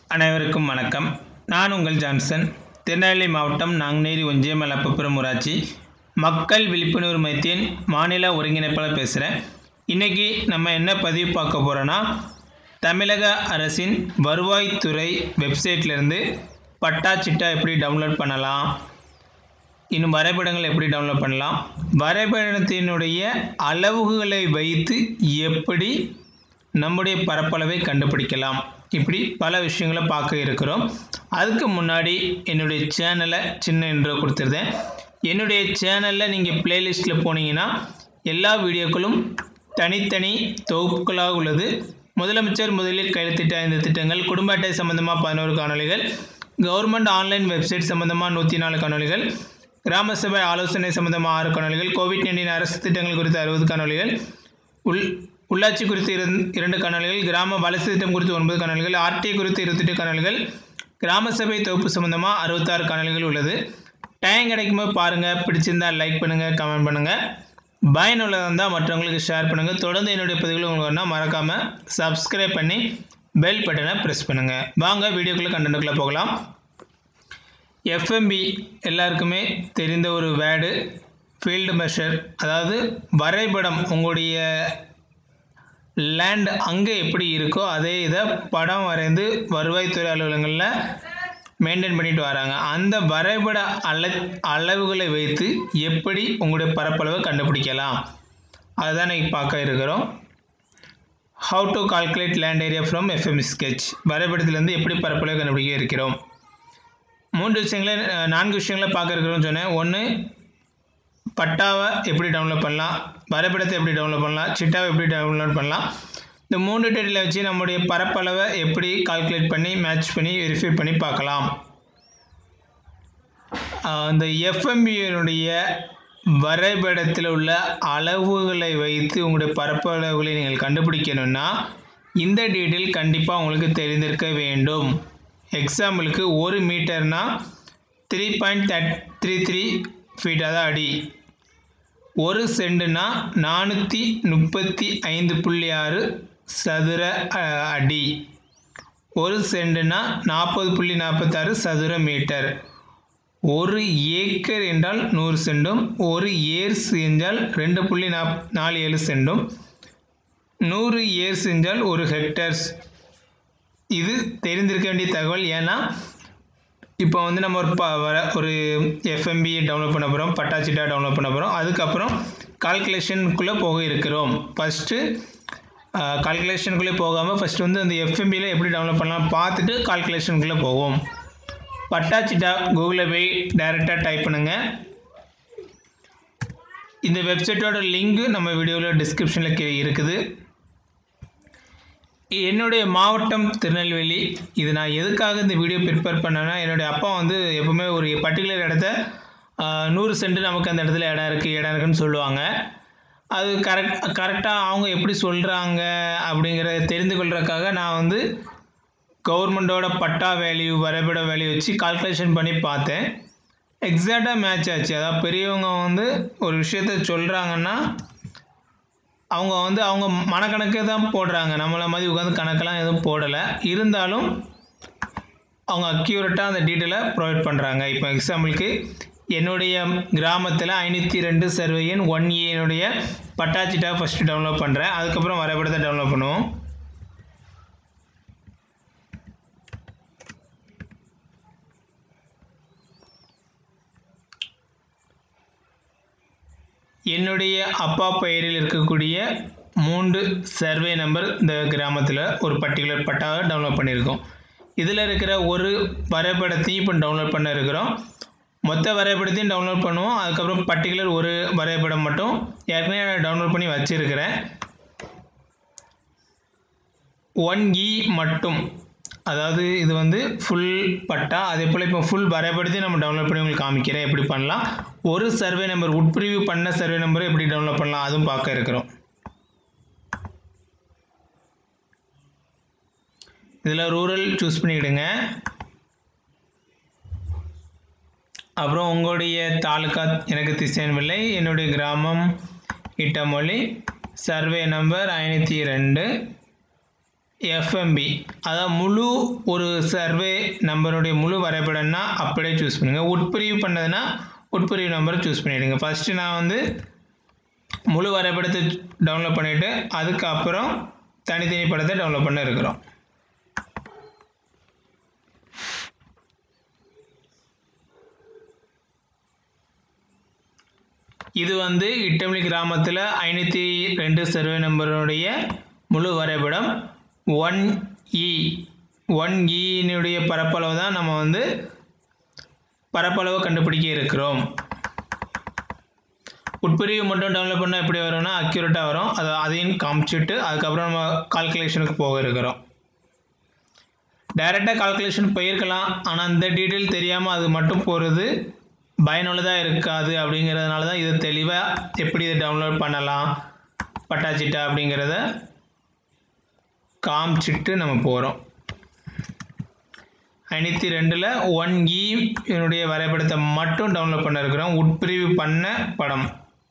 அனைவருக்கும் வணக்கம் நான் உங்கள் ஜான்சன் திருநெல்வேலி மாவட்டம் நாங்குநேரி ஒன்றியம் மலப்பபுரம் ஊராட்சி மக்கள் விழிப்புணர்வு மையத்தின் மாநில ஒருங்கிணைப்பாளர் பேசுகிறேன் இன்றைக்கி நம்ம என்ன பதிவு பார்க்க போகிறோன்னா தமிழக அரசின் வருவாய்த்துறை வெப்சைட்லேருந்து பட்டா சிட்டா எப்படி டவுன்லோட் பண்ணலாம் இன்னும் வரைபடங்கள் எப்படி டவுன்லோட் பண்ணலாம் வரைபடத்தினுடைய அளவுகளை வைத்து எப்படி நம்முடைய பரப்பளவை கண்டுபிடிக்கலாம் இப்படி பல விஷயங்களை பார்க்க இருக்கிறோம் அதுக்கு முன்னாடி என்னுடைய சேனலை சின்ன இன்ட்ரோ கொடுத்துருந்தேன் என்னுடைய சேனலில் நீங்கள் பிளேலிஸ்ட்டில் போனீங்கன்னா எல்லா வீடியோக்களும் தனித்தனி தொகுப்புகளாக உள்ளது முதலமைச்சர் முதலில் கையெழுத்திட்ட ஐந்து திட்டங்கள் குடும்ப அட்டை சம்பந்தமாக பதினோரு காணொலிகள் கவர்மெண்ட் ஆன்லைன் வெப்சைட் சம்பந்தமாக நூற்றி நாலு காணொலிகள் கிராம சபை ஆலோசனை சம்பந்தமாக ஆறு காணொலிகள் கோவிட் நைன்டீன் அரசு திட்டங்கள் குறித்த அறுபது காணொலிகள் உள் உள்ளாட்சி குறித்து இரண்- இரண்டு காணொலிகள் கிராம வளர்ச்சி திட்டம் குறித்து ஒன்பது காணொலிகள் ஆர்டிஐ குறித்து இருபத்தெட்டு காணொலிகள் கிராம சபை தொகுப்பு சம்பந்தமாக அறுபத்தாறு காணொலிகள் உள்ளது டைம் கிடைக்கும்போது பாருங்கள் பிடிச்சிருந்தா லைக் பண்ணுங்கள் கமெண்ட் பண்ணுங்கள் பயனுள்ளதாக இருந்தால் மற்றவங்களுக்கு ஷேர் பண்ணுங்கள் தொடர்ந்து என்னுடைய பதிவுகள் உங்களுக்கு வரணும் மறக்காமல் சப்ஸ்கிரைப் பண்ணி பெல் பட்டனை ப்ரெஸ் பண்ணுங்கள் வாங்க வீடியோக்குள்ளே கண்டென்ட்டுக்குள்ளே போகலாம் எஃப்எம்பி எல்லாருக்குமே தெரிந்த ஒரு வேர்டு ஃபீல்டு மெஷர் அதாவது வரைபடம் உங்களுடைய லேண்ட் அங்கே எப்படி இருக்கோ அதே இதை படம் வரைந்து வருவாய்த்துறை அலுவலகங்களில் மெயின்டைன் பண்ணிட்டு வராங்க அந்த வரைபட அள அளவுகளை வைத்து எப்படி உங்களுடைய பரப்பளவை கண்டுபிடிக்கலாம் அதுதான் இன்னைக்கு பார்க்க இருக்கிறோம் how to calculate land area from FM sketch வரைபடத்திலேருந்து எப்படி பரப்பளவை கண்டுபிடிக்க இருக்கிறோம் மூன்று விஷயங்களை அஹ், நான்கு விஷயங்களை பார்க்க இருக்கிறோம்னு சொன்னேன் ஒன்று பட்டாவை எப்படி டவுன்லோட் பண்ணலாம் வரைபடத்தை எப்படி டவுன்லோட் பண்ணலாம் சிட்டாவை எப்படி டவுன்லோட் பண்ணலாம் இந்த மூணு டேட்டில் வச்சு நம்முடைய பரப்பளவை எப்படி கால்குலேட் பண்ணி மேட்ச் பண்ணி வெரிஃபை பண்ணி பார்க்கலாம் ஆஹ் இந்த எஃப்எம்பியினுடைய வரைபடத்தில் உள்ள அளவுகளை வைத்து உங்களுடைய பரப்பளவுகளை நீங்கள் கண்டுபிடிக்கணும்னா இந்த டீட்டெயில் கண்டிப்பாக உங்களுக்கு தெரிந்திருக்க வேண்டும் எக்ஸாம்பிளுக்கு ஒரு மீட்டர்னா three point that three three feet அதான் அடி ஒரு சென்டுனா நானூற்றி முப்பத்தி ஐந்து புள்ளி ஆறு சதுர அஹ், அடி ஒரு சென்டுனா நாற்பது புள்ளி நாற்பத்தாறு சதுர மீட்டர் ஒரு ஏக்கர் என்றால் நூறு சென்டும் ஒரு ஏர்ஸ் என்றால் ரெண்டு புள்ளி நாப் நாலு ஏழு சென்டும் நூறு ஏர்ஸ் என்றால் ஒரு ஹெக்டர்ஸ் இது தெரிந்திருக்க வேண்டிய தகவல் ஏன்னா இப்போ வந்து நம்ம ஒரு ப வர ஒரு எஃப்எம்பி டவுன்லோட் பண்ண போகிறோம் பட்டாச்சிட்டா டவுன்லோட் பண்ண போகிறோம் அதுக்கப்புறம் கால்குலேஷனுக்குள்ளே போக இருக்கிறோம் ஃபஸ்ட்டு கால்குலேஷனுக்குள்ளே போகாமல் ஃபஸ்ட்டு வந்து அந்த எஃப்எம்பியில் எப்படி டவுன்லோட் பண்ணலாம் பார்த்துட்டு கால்குலேஷனுக்குள்ளே போவோம் பட்டாச்சிட்டா கூகுளில் போய் டைரெக்டாக டைப் பண்ணுங்கள் இந்த வெப்சைட்டோட லிங்க் நம்ம வீடியோவில் டிஸ்கிரிப்ஷனில் கீழே இருக்குது என்னுடைய மாவட்டம் திருநெல்வேலி இது நான் எதுக்காக இந்த வீடியோ ப்ரிப்பேர் பண்ணேன்னா என்னுடைய அப்பா வந்து எப்பவுமே ஒரு பர்டிகுலர் இடத்த ஆஹ், நூறு சென்ட் நமக்கு அந்த இடத்துல இடம் இருக்குது இடம் இருக்குன்னு சொல்லுவாங்க அது கரெக்ட் கரெக்டாக அவங்க எப்படி சொல்கிறாங்க அப்படிங்கிறத தெரிந்து கொள்றதுக்காக நான் வந்து கவர்மெண்ட்டோட பட்டா வேல்யூ வரைபட வேல்யூ வச்சு கால்குலேஷன் பண்ணி பார்த்தேன் எக்ஸாக்டாக மேட்ச் ஆச்சு அதாவது பெரியவங்க வந்து ஒரு விஷயத்த சொல்கிறாங்கன்னா அவங்க வந்து அவங்க மனக்கணக்கே தான் போடுறாங்க நம்மளை மாதிரி உட்காந்து கணக்கெல்லாம் எதுவும் போடலை இருந்தாலும் அவங்க அக்யூரேட்டாக அந்த டீட்டெயிலை ப்ரொவைட் பண்ணுறாங்க இப்போ எக்ஸாம்பிளுக்கு என்னுடைய கிராமத்தில் ஐநூற்றி ரெண்டு சர்வே எண் ஒன் ஏனுடைய பட்டாச்சிட்டா ஃபஸ்ட்டு டவுன்லோட் பண்ணுறேன் அதுக்கப்புறம் வரைபடத்தை டவுன்லோட் பண்ணுவோம் என்னுடைய அப்பா பெயரில் இருக்கக்கூடிய மூன்று சர்வே நம்பர் இந்த கிராமத்தில் ஒரு பர்டிகுலர் பட்டாவை டவுன்லோட் பண்ணியிருக்கோம் இதில் இருக்கிற ஒரு வரைபடத்தையும் இப்போ டவுன்லோட் பண்ண இருக்கிறோம் மொத்த வரைபடத்தையும் டவுன்லோட் பண்ணுவோம் அதுக்கப்புறம் பர்டிகுலர் ஒரு வரைபடம் மட்டும் ஏற்கனவே நான் டவுன்லோட் பண்ணி வச்சுருக்கிறேன் ஒன் இ மட்டும் அதாவது இது வந்து ஃபுல் பட்டா அதே போல் இப்போ ஃபுல் வரைபடத்தையும் நம்ம டவுன்லோட் பண்ணி உங்களுக்கு காமிக்கிறேன் எப்படி பண்ணலாம் ஒரு சர்வே நம்பர் உட்பிரிவு பண்ண சர்வே நம்பரை எப்படி டவுன்லோட் பண்ணலாம் அதுவும் பார்க்க இருக்கிறோம் இதில் ரூரல் சூஸ் பண்ணிக்கிடுங்க அப்புறம் உங்களுடைய தாலுக்கா எனக்கு திசையன்வில்லை என்னுடைய கிராமம் இட்டமொழி சர்வே நம்பர் ஐநூற்றி ரெண்டு எஃப்எம்பி அதாவது முழு ஒரு சர்வே நம்பருடைய முழு வரைபடம்னா அப்படியே சூஸ் பண்ணுங்கள் உட்பிரிவு பண்ணதுன்னா உட்பிரிவு நம்பரை சூஸ் பண்ணிவிடுங்க ஃபஸ்ட்டு நான் வந்து முழு வரைபடத்தை டவுன்லோட் பண்ணிவிட்டு அதுக்கப்புறம் தனித்தனி படத்தை டவுன்லோட் பண்ண இருக்கிறோம் இது வந்து இட்டமிலி கிராமத்தில் ஐநூற்றி ரெண்டு சர்வே நம்பருடைய முழு வரைபடம் ஒன் இ ஒன் இனுடைய பரப்பளவு தான் நம்ம வந்து பரப்பளவை கண்டுபிடிக்க இருக்கிறோம் உட்பிரிவு மட்டும் டவுன்லோட் பண்ணால் எப்படி வரும்னா அக்யூரேட்டாக வரும் அதை அதையும் காமிச்சிட்டு அதுக்கப்புறம் நம்ம கால்குலேஷனுக்கு போக இருக்கிறோம் டைரெக்டாக கால்குலேஷன் போயிருக்கலாம் ஆனால் அந்த டீட்டெயில் தெரியாமல் அது மட்டும் போகிறது பயனுள்ளதாக இருக்காது அப்படிங்கிறதுனால தான் இதை தெளிவாக எப்படி இதை டவுன்லோட் பண்ணலாம் பட்டாச்சிட்டா அப்படிங்கிறத காமிச்சிட்டு நம்ம போகிறோம் ஐநூற்றி ரெண்டில் ஒன் இ என்னுடைய வரைபடத்தை மட்டும் டவுன்லோட் பண்ண இருக்கிறோம் உட்பிரிவு பண்ண படம்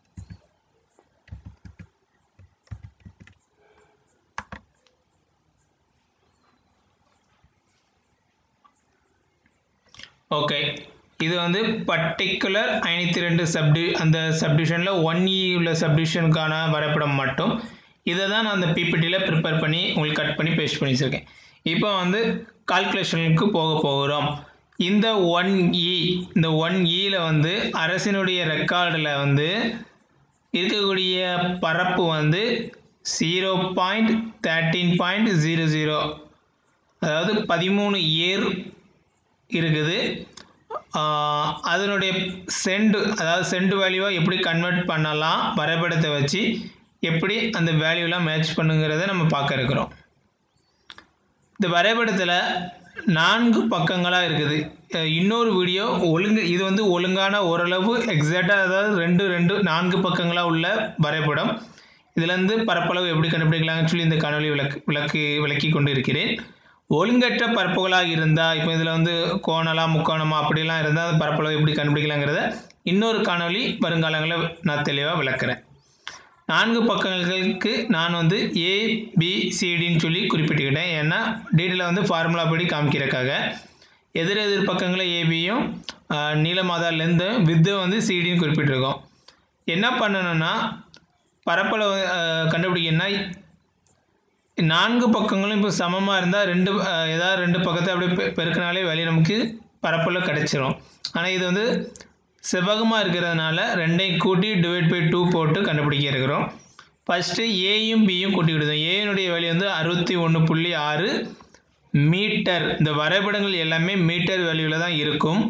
ஓகே இது வந்து பர்டிகுலர் ஐநூற்றி ரெண்டு சப்டி அந்த சப்டிவிஷனில் ஒன் இ உள்ள சப்டிவிஷனுக்கான வரைபடம் மட்டும் இதை தான் நான் அந்த பிபிடியில் ப்ரிப்பேர் பண்ணி உங்களுக்கு கட் பண்ணி பேஸ்ட் பண்ணி வச்சுருக்கேன் இப்போ வந்து கால்குலேஷனுக்கு போக போகிறோம் இந்த ஒன் இ இந்த ஒன் இயில் வந்து அரசினுடைய ரெக்கார்டில் வந்து இருக்கக்கூடிய பரப்பு வந்து zero point thirteen point zero zero அதாவது பதிமூணு ஏர் இருக்குது ஆஹ் அதனுடைய சென்டு அதாவது சென்டு வேல்யூவை எப்படி கன்வெர்ட் பண்ணலாம் வரைபடத்தை வச்சு எப்படி அந்த வேல்யூலாம் மேட்ச் பண்ணுங்கிறத நம்ம பார்க்க இருக்கிறோம் இந்த வரைபடத்தில் நான்கு பக்கங்களாக இருக்குது அஹ் இன்னொரு வீடியோ ஒழுங்கு இது வந்து ஒழுங்கான ஓரளவு எக்ஸாக்டாக அதாவது ரெண்டு ரெண்டு நான்கு பக்கங்களாக உள்ள வரைபடம் இதுலேருந்து பரப்பளவு எப்படி கண்டுபிடிக்கலாம்னு சொல்லி இந்த காணொலி விளக்கு விளக்கு விளக்கி கொண்டு இருக்கிறேன் ஒழுங்கற்ற பரப்புகளாக இருந்தால் இப்போ இதில் வந்து கோணலா முக்கோணமா அப்படிலாம் இருந்தால் அந்த பரப்பளவு எப்படி கண்டுபிடிக்கலாங்கிறத இன்னொரு காணொளி வருங்காலங்களில் நான் தெளிவாக விளக்குறேன் நான்கு பக்கங்களுக்கு நான் வந்து ஏ பி சிடின்னு சொல்லி குறிப்பிட்டுக்கிட்டேன் ஏன்னா டீட்டெயிலாக வந்து ஃபார்முலா படி காமிக்கிறதுக்காக எதிர் எதிர் பக்கங்களில் ஏபியும் நீளமாதா லெந்து வித்து வந்து சிடின்னு குறிப்பிட்டிருக்கோம் என்ன பண்ணணும்னா பரப்பளவு அஹ், கண்டுபிடிக்கணும்னா நான்கு பக்கங்களும் இப்போ சமமாக இருந்தால் ரெண்டு அஹ், ஏதாவது ரெண்டு பக்கத்தை அப்படியே பெ பெருக்கினாலே வெளியே நமக்கு பரப்பளவு கிடைச்சிரும் ஆனால் இது வந்து செவ்வகமாக இருக்கிறதுனால ரெண்டையும் கூட்டி டிவைட் பை டூ போட்டு கண்டுபிடிக்க இருக்கிறோம் ஃபஸ்ட்டு ஏயும் பியும் கூட்டி விடுதோம் ஏனுடைய வேல்யூ வந்து அறுபத்தி ஒன்று புள்ளி ஆறு மீட்டர் இந்த வரைபடங்கள் எல்லாமே மீட்டர் வேல்யூவில் தான் இருக்கும்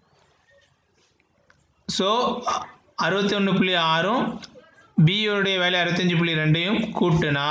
ஸோ அறுபத்தி ஒன்று புள்ளி ஆறும் பியோடைய வேல்யூ அறுபத்தஞ்சு புள்ளி ரெண்டையும் கூட்டுனா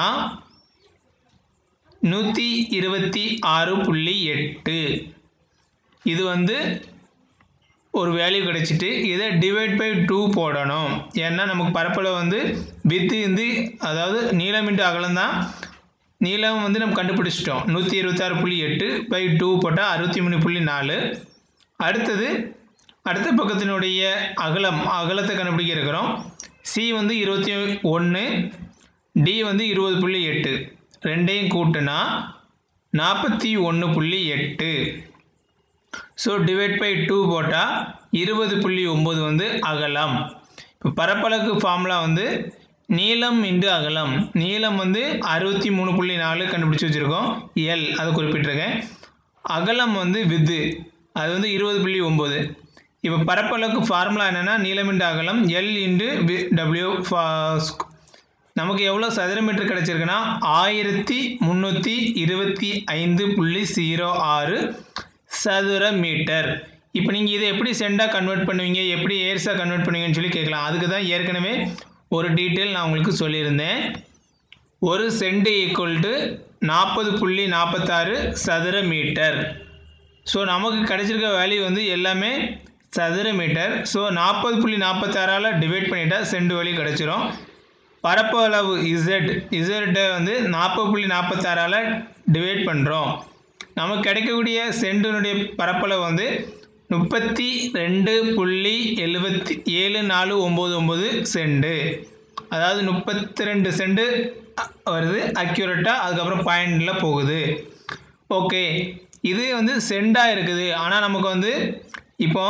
நூற்றி இருபத்தி ஆறு புள்ளி எட்டு இது வந்து ஒரு வேல்யூ கிடைச்சிட்டு இதை டிவைட் பை டூ போடணும் ஏன்னா நமக்கு பரப்பளவு வந்து வித்து வந்து அதாவது நீளம் இன்ட்டு அகலம் தான் நீளம் வந்து நம்ம கண்டுபிடிச்சிட்டோம் நூற்றி இருபத்தாறு புள்ளி எட்டு பை டூ போட்டால் அறுபத்தி மூணு புள்ளி நாலு அடுத்தது அடுத்த பக்கத்தினுடைய அகலம் அகலத்தை கண்டுபிடிக்க இருக்கிறோம் சி வந்து இருபத்தி ஒன்று டி வந்து இருபது புள்ளி எட்டு ரெண்டையும் கூட்டுனா நாற்பத்தி ஒன்று புள்ளி எட்டு ஸோ டிவைட் பை டூ போட்டால் இருபது புள்ளி ஒம்பது வந்து அகலம் இப்போ பரப்பளவுக்கு ஃபார்முலா வந்து நீளம் இன்டு அகலம் நீளம் வந்து அறுபத்தி மூணு புள்ளி நாலு கண்டுபிடிச்சி வச்சுருக்கோம் எல் அதை குறிப்பிட்டிருக்கேன் அகலம் வந்து வித்து அது வந்து இருபது புள்ளி ஒம்பது இப்போ பரப்பளவுக்கு ஃபார்முலா என்னென்னா நீளம் இன்டு அகலம் எல் இன்டு வி டபிள்யூ நமக்கு எவ்வளோ சதுர மீட்டர் கிடச்சிருக்குன்னா ஆயிரத்தி முந்நூற்றி இருபத்தி ஐந்து புள்ளி ஜீரோ ஆறு சதுர மீட்டர் இப்போ நீங்கள் இதை எப்படி சென்டாக கன்வெர்ட் பண்ணுவீங்க எப்படி ஏர்ஸாக கன்வெர்ட் பண்ணுவீங்கன்னு சொல்லி கேட்கலாம் அதுக்கு தான் ஏற்கனவே ஒரு டீட்டெயில் நான் உங்களுக்கு சொல்லியிருந்தேன் ஒரு சென்ட் ஈக்குவல் டு நாற்பது புள்ளி நாற்பத்தாறு சதுர மீட்டர் ஸோ நமக்கு கிடைச்சிருக்க வேல்யூ வந்து எல்லாமே சதுர மீட்டர் ஸோ நாற்பது புள்ளி நாற்பத்தாறால் டிவைட் பண்ணிட்டா சென்ட் வேல்யூ கிடச்சிரும் பரப்பளவு இசட் இசட்டை வந்து நாற்பது புள்ளி நாற்பத்தாறால் டிவைட் பண்ணுறோம் நமக்கு கிடைக்கக்கூடிய சென்டினுடைய பரப்பளவு வந்து முப்பத்தி ரெண்டு புள்ளி எழுபத்தி ஏழு நாலு ஒம்பது ஒம்பது சென்டு அதாவது முப்பத்தி ரெண்டு சென்டு வருது அக்யூரேட்டாக அதுக்கப்புறம் பாயிண்டில் போகுது ஓகே இது வந்து சென்டாக இருக்குது ஆனால் நமக்கு வந்து இப்போ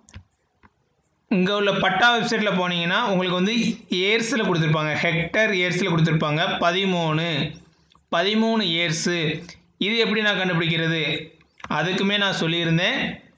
இங்கே உள்ள பட்டா வெப்சைட்டில் போனீங்கன்னா உங்களுக்கு வந்து ஏர்ஸில் கொடுத்துருப்பாங்க ஹெக்டர் ஏர்ஸில் கொடுத்துருப்பாங்க பதிமூணு பதிமூணு ஏர்ஸு இது எப்படி நான் கண்டுபிடிக்கிறது அதுக்குமே நான் சொல்லியிருந்தேன்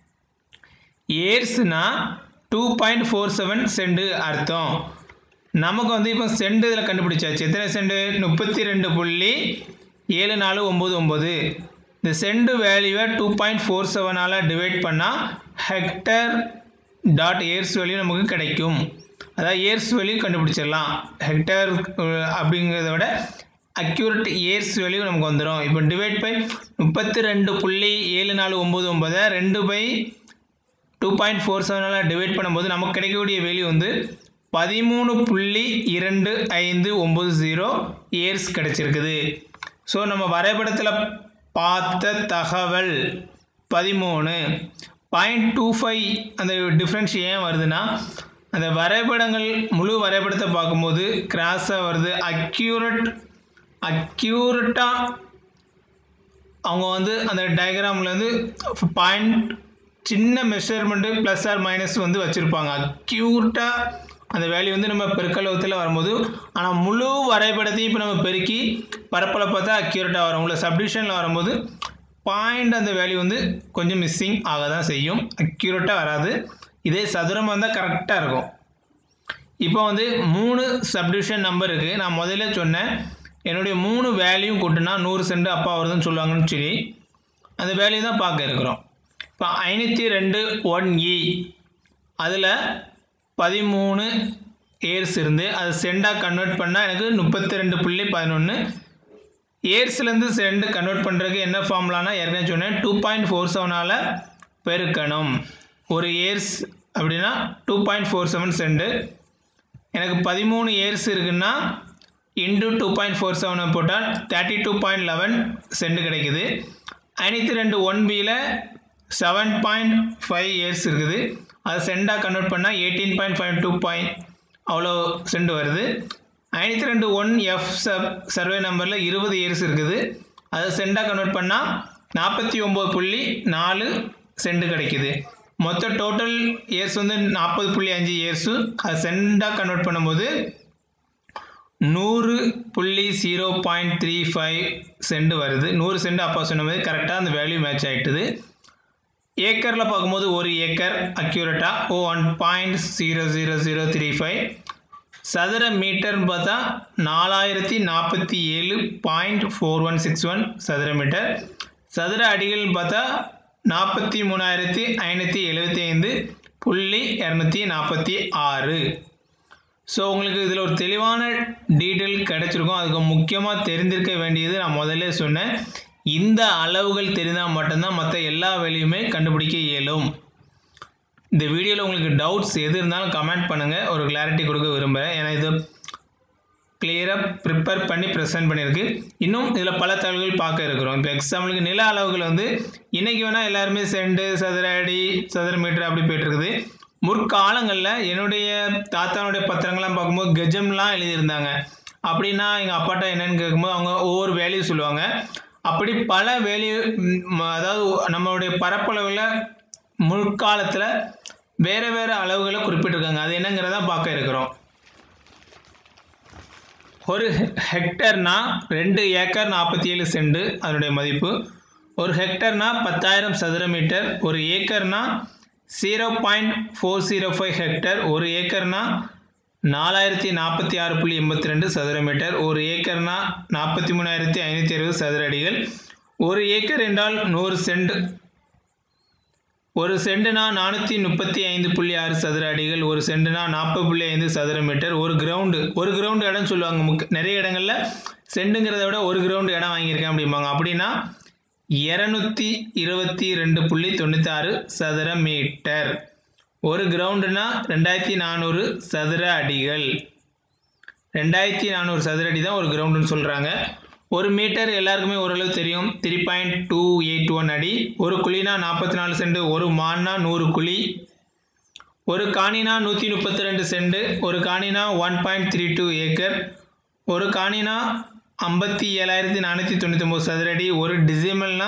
ஏர்ஸ்னா two point four seven cent அர்த்தம் நமக்கு வந்து இப்போ சென்டு இதில் கண்டுபிடிச்சாச்சு எத்தனை சென்டு முப்பத்தி ரெண்டு புள்ளி ஏழு நாலு ஒம்பது ஒம்பது இந்த சென்டு வேல்யூவை டூ பாயிண்ட் ஃபோர் செவனால் டிவைட் பண்ணால் ஹெக்டர் டாட் ஏர்ஸ் வேல்யூ நமக்கு கிடைக்கும் அதாவது ஏர்ஸ் வேல்யூ கண்டுபிடிச்சிடலாம் ஹெக்டர் அப்படிங்கிறத விட அக்யூரேட் ஏர்ஸ் வேல்யூ நமக்கு வந்துடும் இப்போ டிவைட் பை முப்பத்தி ரெண்டு புள்ளி ஏழு நாலு ஒம்பது ஒம்பதை ரெண்டு பை டூ பாயிண்ட் ஃபோர் செவனால் டிவைட் பண்ணும்போது நமக்கு கிடைக்கக்கூடிய வேல்யூ வந்து பதிமூணு புள்ளி இரண்டு ஐந்து ஒம்பது ஜீரோ இயர்ஸ் கிடச்சிருக்குது ஸோ நம்ம வரைபடத்தில் பார்த்த தகவல் பதிமூணு பாயிண்ட் டூ ஃபைவ் அந்த டிஃப்ரென்ஸ் ஏன் வருதுன்னா அந்த வரைபடங்கள் முழு வரைபடத்தை பார்க்கும்போது கிராஸாக வருது அக்யூரட் அக்யூரட்டாக அவங்க வந்து அந்த டயக்ராமில் வந்து பாயிண்ட் சின்ன மெஷர்மெண்ட்டு ப்ளஸ் ஆர் மைனஸ் வந்து வச்சுருப்பாங்க அக்யூரட்டாக அந்த வேல்யூ வந்து நம்ம பெருக்கலவத்தில் வரும்போது ஆனால் முழு வரைபடத்தையும் இப்போ நம்ம பெருக்கி பரப்பளவு பார்த்தா அக்யூரேட்டாக வரும் உள்ள சப்டிஷனில் வரும்போது பாயிண்ட் அந்த வேல்யூ வந்து கொஞ்சம் மிஸ்ஸிங் ஆக தான் செய்யும் அக்யூரேட்டாக வராது இதே சதுரமாக இருந்தால் கரெக்டாக இருக்கும் இப்போ வந்து மூணு சப்டிவிஷன் நம்பர் இருக்குது நான் முதல்ல சொன்னேன் என்னுடைய மூணு வேல்யூ கூட்டினா நூறு சென்ட் அப்பா வருதுன்னு சொல்லுவாங்கன்னு சொல்லி அந்த வேல்யூ தான் பார்க்க இருக்கிறோம் இப்போ ஐநூற்றி ரெண்டு ஒன் இ அதில் பதிமூணு ஏர்ஸ் இருந்து அது சென்டாக கன்வெர்ட் பண்ணால் எனக்கு முப்பத்தி ரெண்டு புள்ளி பதினொன்று ஏர்ஸ்லேருந்து சென்ட் கன்வெர்ட் பண்ணுறதுக்கு என்ன ஃபார்முலானா ஏற்கனவே சொன்னேன் டூ பாயிண்ட் ஃபோர் செவனால் பெருக்கணும் ஒரு ஏர்ஸ் அப்படின்னா two point four seven cent எனக்கு பதிமூணு இயர்ஸ் இருக்குன்னா இன்டு டூ பாயிண்ட் ஃபோர் செவனை போட்டால் thirty two point eleven cent கிடைக்குது ஐநூற்றி ரெண்டு ஒன் பியில் செவன் பாயிண்ட் ஃபைவ் இயர்ஸ் இருக்குது அது சென்டாக கன்வெர்ட் பண்ணால் eighteen point five two point அவ்வளோ சென்ட் வருது ஐநூற்றி ரெண்டு ஒன் எஃப் சப் சர்வே நம்பரில் இருபது இயர்ஸ் இருக்குது அதை சென்டாக கன்வெர்ட் பண்ணால் நாற்பத்தி ஒம்பது புள்ளி நாலு சென்ட் கிடைக்குது மொத்த டோட்டல் இயர்ஸ் வந்து நாற்பது புள்ளி அஞ்சு இயர்ஸு அது சென்டாக கன்வெர்ட் பண்ணும்போது நூறு புள்ளி zero point three five cent வருது நூறு சென்ட் அப்பா சொன்ன மாதிரி கரெக்டாக அந்த வேல்யூ மேட்ச் ஆகிட்டுது ஏக்கரில் பார்க்கும்போது ஒரு ஏக்கர் அக்யூரேட்டாக o one point zero zero zero three five சதுர மீட்டர்னு பார்த்தா நாலாயிரத்தி நாற்பத்தி ஏழு point four one six one சதுர மீட்டர் சதுர அடிகள்னு பார்த்தா நாற்பத்தி மூணாயிரத்தி ஐநூற்றி எழுபத்தி ஐந்து புள்ளி இரநூத்தி நாற்பத்தி ஆறு ஸோ உங்களுக்கு இதில் ஒரு தெளிவான டீட்டெயில் கிடச்சிருக்கும் அதுக்கு முக்கியமாக தெரிந்திருக்க வேண்டியது நான் முதல்ல சொன்னேன் இந்த அளவுகள் தெரிந்தால் மட்டும்தான் மற்ற எல்லா வேலையுமே கண்டுபிடிக்க இயலும் இந்த வீடியோவில் உங்களுக்கு டவுட்ஸ் எது இருந்தாலும் கமெண்ட் பண்ணுங்கள் ஒரு கிளாரிட்டி கொடுக்க விரும்புகிறேன் ஏன்னா இது கிளியராக ப்ரிப்பேர் பண்ணி ப்ரெசென்ட் பண்ணியிருக்கு இன்னும் இதில் பல தகவல்கள் பார்க்க இருக்கிறோம் இப்போ எக்ஸாம்பிளுக்கு நில அளவுகள் வந்து இன்றைக்கி வேணால் எல்லாருமே சென்டு சதுர அடி சதுர மீட்டர் அப்படி போயிட்டுருக்குது முற்காலங்களில் என்னுடைய தாத்தானுடைய பத்திரங்கள்லாம் பார்க்கும்போது கெஜம்லாம் எழுதியிருந்தாங்க அப்படின்னா எங்கள் அப்பாட்ட என்னென்னு கேட்கும்போது அவங்க ஒவ்வொரு வேல்யூ சொல்லுவாங்க அப்படி பல வேல்யூ அதாவது நம்மளுடைய பரப்பளவில் முற்காலத்தில் வேறு வேறு அளவுகளை குறிப்பிட்டிருக்காங்க அது என்னங்கிறத பார்க்க இருக்கிறோம் ஒரு ஹெக்டர்னா ரெண்டு ஏக்கர் நாற்பத்தி ஏழு சென்ட் அதனுடைய மதிப்பு ஒரு ஹெக்டர்னா பத்தாயிரம் சதுர மீட்டர் ஒரு ஏக்கர்னா zero point four zero five hectare ஒரு ஏக்கர்னா நாலாயிரத்தி நாற்பத்தி ஆறு புள்ளி எண்பத்தி ரெண்டு சதுர மீட்டர் ஒரு ஏக்கர்னா நாற்பத்தி மூணாயிரத்தி ஐநூற்றி அறுபது சதுர அடிகள் ஒரு ஏக்கர் என்றால் நூறு சென்ட் ஒரு சென்டுனா நானூற்றி முப்பத்தி ஐந்து புள்ளி ஆறு சதுர அடிகள் ஒரு சென்டுனா நாற்பது புள்ளி ஐந்து சதுர மீட்டர் ஒரு கிரவுண்டு ஒரு கிரவுண்டு இடம் சொல்லுவாங்க முக் நிறைய இடங்களில் சென்டுங்கிறத விட ஒரு கிரவுண்டு இடம் வாங்கியிருக்கேன் அப்படிம்பாங்க அப்படின்னா இரநூத்தி இருபத்தி ரெண்டு புள்ளி தொண்ணூத்தாறு சதுர மீட்டர் ஒரு கிரவுண்டுனா ரெண்டாயிரத்தி நானூறு சதுர அடிகள் ரெண்டாயிரத்தி நானூறு சதுர அடி தான் ஒரு கிரவுண்டுன்னு சொல்கிறாங்க ஒரு மீட்டர் எல்லாருக்குமே ஓரளவு தெரியும் three point two eight one அடி ஒரு குழினா நாற்பத்தி நாலு சென்ட் ஒரு மான்னா நூறு குழி ஒரு காணினா நூற்றி முப்பத்தி ரெண்டு சென்ட் ஒரு காணினா one point three two acre ஒரு காணினா ஐம்பத்தி ஏழாயிரத்தி நானூற்றி தொண்ணூற்றி ஒம்பது சதுரடி ஒரு டிசிமல்னா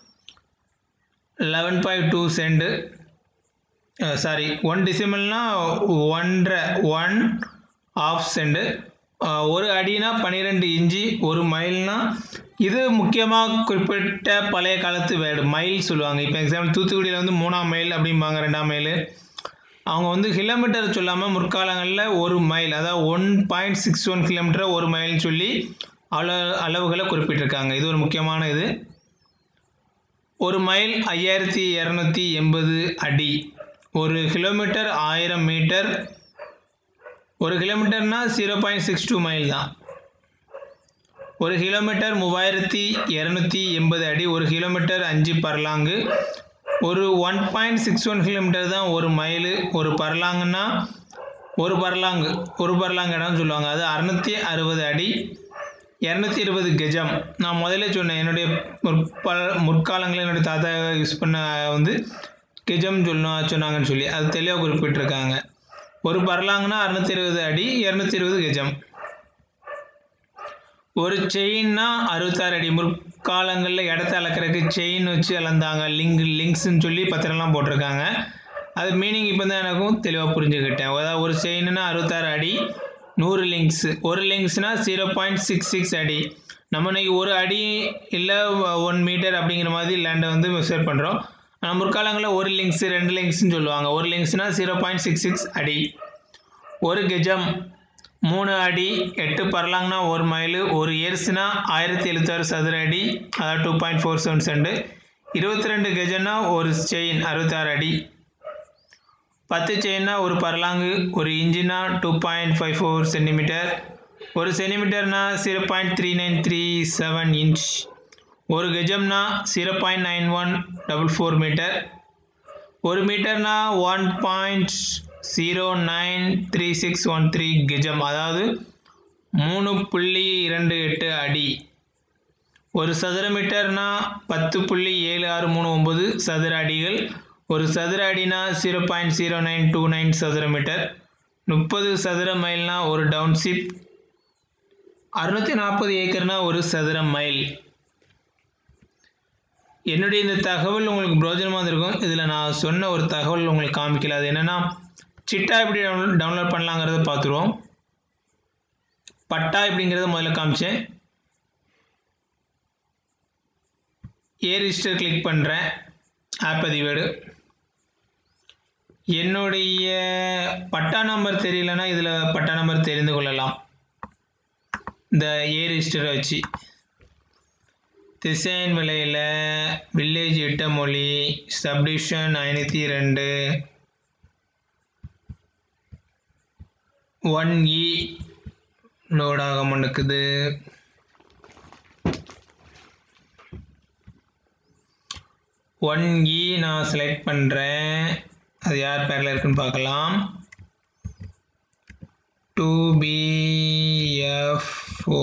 eleven point two cent sorry one டிசிமல்னா ஒன்றரை ஒன் ஆஃப் சென்டு ஒரு அடினா பன்னிரெண்டு இன்ச்சு ஒரு மைல்னா இது முக்கியமாக குறிப்பிட்ட பழைய காலத்து வேர்டு மைல் சொல்லுவாங்க இப்போ எக்ஸாம்பிள் தூத்துக்குடியில் வந்து மூணாம் மைல் அப்படிம்பாங்க ரெண்டாம் மைல் அவங்க வந்து கிலோமீட்டர் சொல்லாமல் முற்காலங்களில் ஒரு மைல் அதாவது one point six one kilometre ஒரு மைல்னு சொல்லி அளவு அளவுகளை குறிப்பிட்டிருக்காங்க இது ஒரு முக்கியமான இது ஒரு மைல் ஐயாயிரத்தி இரநூத்தி எண்பது அடி ஒரு கிலோமீட்டர் ஆயிரம் மீட்டர் ஒரு கிலோமீட்டர்னால் zero point six two mile தான் ஒரு கிலோமீட்டர் மூவாயிரத்தி இரநூத்தி எண்பது அடி ஒரு கிலோமீட்டர் அஞ்சு பர்லாங்கு ஒரு one point six one kilometre தான் ஒரு மைலு ஒரு பர்லாங்குன்னா ஒரு பர்லாங்கு ஒரு பர்லாங்கு இடம்னு சொல்லுவாங்க அது அறநூற்றி அறுபது அடி இரநூத்தி இருபது கெஜம் நான் முதல்ல சொன்னேன் என்னுடைய முற்ப முற்காலங்களில் என்னுடைய தாத்தா யூஸ் பண்ண வந்து கெஜம் சொல்லணும் சொன்னாங்கன்னு சொல்லி அது தெளிவாக குறிப்பிட்டிருக்காங்க ஒரு பர்லாங்குனா அறுநூத்தி இருபது அடி இரநூத்தி இருபது கெஜம் ஒரு செயின்னா அறுபத்தாறு அடி முற்காலங்களில் இடத்த அளக்கிறதுக்கு செயின் வச்சு அளந்தாங்க லிங்க் லிங்க்ஸ்ன்னு சொல்லி பத்திரம்லாம் போட்டிருக்காங்க அது மீனிங் இப்போ தான் எனக்கும் தெளிவாக புரிஞ்சுக்கிட்டேன் அதாவது ஒரு செயின்னா அறுபத்தாறு அடி நூறு லிங்க்ஸ் ஒரு லிங்க்ஸ்னால் ஜீரோ பாயிண்ட் சிக்ஸ் சிக்ஸ் அடி நம்ம இன்னைக்கு ஒரு அடி இல்லை ஒன் மீட்டர் அப்படிங்கிற மாதிரி லேண்டை வந்து மெஷர் பண்ணுறோம் ஆனால் முற்காலங்களில் ஒரு லிங்க்ஸ் ரெண்டு லிங்க்ஸ்னு சொல்லுவாங்க ஒரு லிங்க்ஸ்னால் ஜீரோ பாயிண்ட் சிக்ஸ் சிக்ஸ் அடி ஒரு கெஜம் மூணு அடி எட்டு பரலாங்னா ஒரு மைலு ஒரு இயர்ஸ்னா ஆயிரத்தி எழுபத்தாறு சதுர அடி அதாவது two point four seven cent இருபத்தி ரெண்டு கெஜன்னா ஒரு செயின் அறுபத்தாறு அடி பத்து செயின்னா ஒரு பரலாங்கு ஒரு இன்ஜினா two point five four centimetre ஒரு சென்டிமீட்டர்னா zero point three nine three seven inch ஒரு கெஜம்னா zero point nine one double four metre ஒரு மீட்டர்னா one point zero nine three six one three கெஜம் அதாவது மூணு புள்ளி இரண்டு எட்டு அடி ஒரு சதுர மீட்டர்னா பத்து புள்ளி ஏழு ஆறு மூணு ஒம்பது சதுர அடிகள் ஒரு சதுர அடினா zero point zero nine two nine சதுர மீட்டர் முப்பது சதுர மைல்னா ஒரு டவுன்ஷிப் அறுநூற்றி நாற்பது ஏக்கர்னா ஒரு சதுர மைல் என்னுடைய இந்த தகவல் உங்களுக்கு பிரோஜனமாக இருக்கும் இதில் நான் சொன்ன ஒரு தகவல் உங்களுக்கு காமிக்கல அது என்னென்னா சிட்டா எப்படி டவுன்லோட் டவுன்லோட் பண்ணலாங்கிறத பார்த்துருவோம் பட்டா எப்படிங்கிறத முதல்ல காமிச்சேன் ஏ ரிஜிஸ்டர் கிளிக் பண்ணுறேன் ஆப் பதிவேடு என்னுடைய பட்டா நம்பர் தெரியலனா இதில் பட்டா நம்பர் தெரிந்து கொள்ளலாம் இந்த ஏ ரிஜிஸ்டரை வச்சு திசையன் விலையில் வில்லேஜ் எட்டமொழி சப்டிவிஷன் ஐநூற்றி ரெண்டு ஒன் இ லோட் ஆக மாட்டேக்குது ஒன் இ நான் செலக்ட் பண்ணுறேன் அது யார் பேரில் இருக்குன்னு பார்க்கலாம் டூ பிஎஃப்ஓ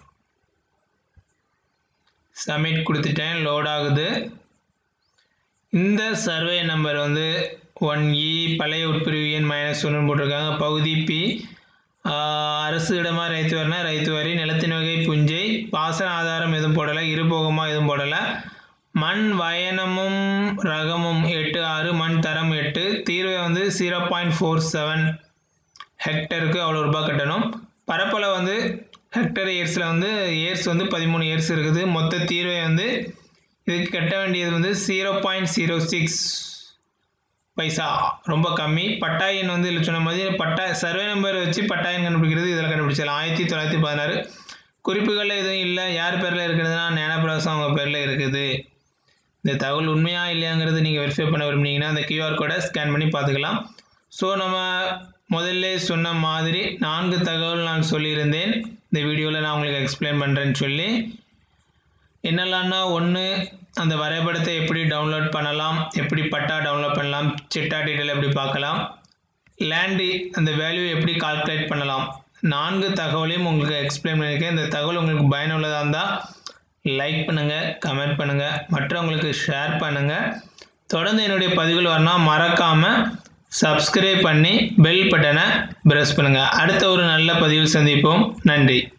சப்மிட் கொடுத்துட்டேன் லோட் ஆகுது இந்த சர்வே நம்பர் வந்து ஒன் இ பழைய உட்பிரிவு எண் மைனஸ் ஒன்று போட்டிருக்காங்க பகுதி பி அரசு இடமா ரைத்து வரினா ரைத்து வரி நிலத்தின் வகை புஞ்சை பாசன ஆதாரம் எதுவும் போடலை இருபோகமாக எதுவும் போடலை மண் வயனமும் ரகமும் எட்டு ஆறு மண் தரம் எட்டு தீர்வை வந்து ஜீரோ பாயிண்ட் ஃபோர் செவன் ஹெக்டருக்கு அவ்வளோ ரூபாய் கட்டணும் பரப்பளவு வந்து ஹெக்டர் இயர்ஸில் வந்து இயர்ஸ் வந்து பதிமூணு இயர்ஸ் இருக்குது மொத்த தீர்வை வந்து இதுக்கு கட்ட வேண்டியது வந்து ஜீரோ பாயிண்ட் ஜீரோ சிக்ஸ் பைசா ரொம்ப கம்மி பட்டாயன் வந்து இதில் சொன்ன மாதிரி பட்டா சர்வே நம்பர் வச்சு பட்டாயன் கண்டுபிடிக்கிறது இதில் கண்டுபிடிச்சலாம் ஆயிரத்தி தொள்ளாயிரத்தி பதினாறு குறிப்புகளில் எதுவும் இல்லை யார் பேரில் இருக்கிறதுனா ஞானப்பிரகாசம் அவங்க பேரில் இருக்குது இந்த தகவல் உண்மையா இல்லையாங்கிறது நீங்கள் வெரிஃபை பண்ண விரும்புனீங்கன்னா அந்த கியூஆர் கோடை ஸ்கேன் பண்ணி பார்த்துக்கலாம் ஸோ நம்ம முதல்ல சொன்ன மாதிரி நான்கு தகவல் நான் சொல்லியிருந்தேன் இந்த வீடியோவில் நான் உங்களுக்கு எக்ஸ்பிளைன் பண்ணுறேன்னு சொல்லி என்னெல்லாம்னா ஒன்று அந்த வரைபடத்தை எப்படி டவுன்லோட் பண்ணலாம் எப்படி பட்டா டவுன்லோட் பண்ணலாம் சிட்டா டீட்டெயில் எப்படி பார்க்கலாம் லேண்டு அந்த வேல்யூ எப்படி கால்குலேட் பண்ணலாம் நான்கு தகவலையும் உங்களுக்கு எக்ஸ்பிளைன் பண்ணியிருக்கேன் இந்த தகவல் உங்களுக்கு பயனுள்ளதாக இருந்தால் லைக் பண்ணுங்கள் கமெண்ட் பண்ணுங்கள் மற்றவங்களுக்கு ஷேர் பண்ணுங்கள் தொடர்ந்து என்னுடைய பதிவுகள் வரணும் மறக்காமல் சப்ஸ்கிரைப் பண்ணி பெல் பட்டனை ப்ரெஸ் பண்ணுங்கள் அடுத்த ஒரு நல்ல பதிவில் சந்திப்போம் நன்றி